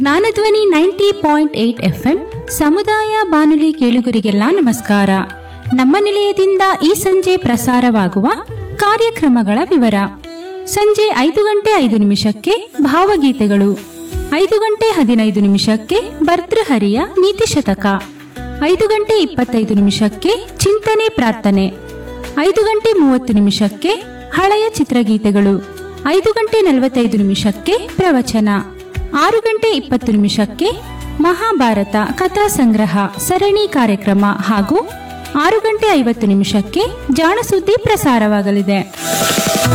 ಜ್ಞಾನಧ್ವನಿ ninety point eight FM ಸಮುದಾಯ ಬಾನುಲಿ ಕೇಳುಗರಿಗೆಲ್ಲ ನಮಸ್ಕಾರ ನಮ್ಮ ನಿಲಯದಿಂದ ಈ ಸಂಜೆ ಪ್ರಸಾರವಾಗುವ ಕಾರ್ಯಕ್ರಮಗಳ ವಿವರ ಸಂಜೆ ಐದು ಗಂಟೆ ಐದು ನಿಮಿಷಕ್ಕೆ ಭಾವಗೀತೆಗಳು ಐದು ಗಂಟೆ ಹದಿನೈದು ನಿಮಿಷಕ್ಕೆ ಭರ್ತೃಹರಿಯ ನೀತಿ ಶತಕ ಐದು ಗಂಟೆ ಇಪ್ಪತ್ತೈದು ನಿಮಿಷಕ್ಕೆ ಚಿಂತನೆ ಪ್ರಾರ್ಥನೆ ಐದು ಗಂಟೆ ಮೂವತ್ತು ನಿಮಿಷಕ್ಕೆ ಹಳೆಯ ಚಿತ್ರಗೀತೆಗಳು ಐದು ಗಂಟೆ ನಲವತ್ತೈದು ನಿಮಿಷಕ್ಕೆ ಪ್ರವಚನ ಆರು ಗಂಟೆ ಇಪ್ಪತ್ತು ನಿಮಿಷಕ್ಕೆ ಮಹಾಭಾರತ ಕಥಾ ಸಂಗ್ರಹ ಸರಣಿ ಕಾರ್ಯಕ್ರಮ ಹಾಗೂ ಆರು ಗಂಟೆ ಐವತ್ತು ನಿಮಿಷಕ್ಕೆ ಜಾಣಸುದ್ದಿ ಪ್ರಸಾರವಾಗಲಿದೆ